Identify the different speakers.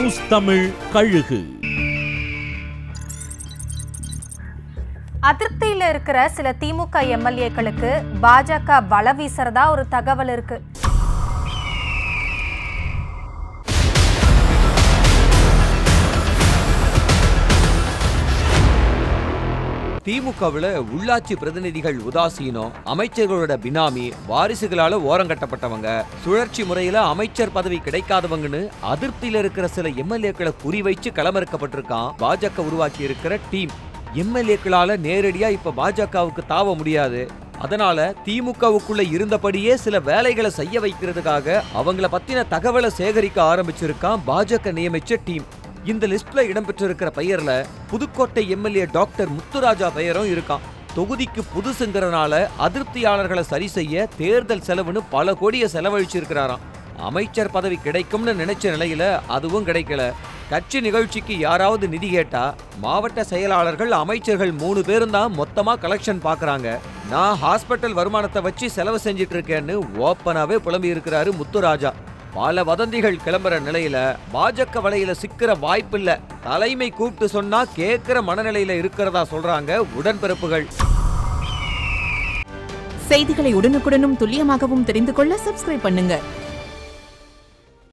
Speaker 1: news Tamil கழுகு
Speaker 2: அதிருப்தியில இருக்கிற சில திமுக எம்எல்ஏக்களுக்கு பாஜக வல வீசுறதா ஒரு தகவல் இருக்கு
Speaker 3: திமுகவில் உள்ளாட்சி பிரதிநிதிகள் உதாசீனம் அமைச்சர்களோட பினாமி வாரிசுகளால ஓரங்கட்டப்பட்டவங்க சுழற்சி முறையில அமைச்சர் பதவி கிடைக்காதவங்கன்னு அதிருப்தியில இருக்கிற சில எம்எல்ஏக்களை குறிவைச்சு களமிறக்கப்பட்டிருக்கான் பாஜக உருவாக்கி இருக்கிற டீம் எம்எல்ஏக்களால நேரடியா இப்ப பாஜகவுக்கு தாவ முடியாது அதனால திமுகவுக்குள்ள இருந்தபடியே சில வேலைகளை செய்ய வைக்கிறதுக்காக அவங்கள பத்தின தகவலை சேகரிக்க ஆரம்பிச்சிருக்கான் பாஜக நியமிச்ச டீம் இந்த லிஸ்ட்ல இடம்பெற்றிருக்கிற பெயர்ல புதுக்கோட்டை எம்எல்ஏ டாக்டர் முத்துராஜா பெயரும் இருக்கான் தொகுதிக்கு புதுசுங்கிறனால அதிருப்தியாளர்களை சரி செய்ய தேர்தல் செலவுன்னு பல கோடியை செலவழிச்சிருக்கிறாராம் அமைச்சர் பதவி கிடைக்கும்னு நினைச்ச நிலையில அதுவும் கிடைக்கல கட்சி நிகழ்ச்சிக்கு யாராவது நிதி கேட்டா மாவட்ட செயலாளர்கள் அமைச்சர்கள் மூணு பேரும் தான் மொத்தமா கலெக்ஷன் பாக்குறாங்க நான் ஹாஸ்பிட்டல் வருமானத்தை வச்சு செலவு செஞ்சுட்டு இருக்கேன்னு ஓப்பனாவே புலம்பி இருக்கிறாரு முத்துராஜா பல வதந்திகள் கிளம்புற நிலையில பாஜக வலையில சிக்கிற வாய்ப்பில்ல தலைமை கூப்பிட்டு சொன்னா கேட்கிற மனநிலையில இருக்கிறதா சொல்றாங்க உடன்பிறப்புகள்
Speaker 4: செய்திகளை உடனுக்குடனும் துல்லியமாகவும் தெரிந்து கொள்ள சப்ஸ்கிரைப் பண்ணுங்க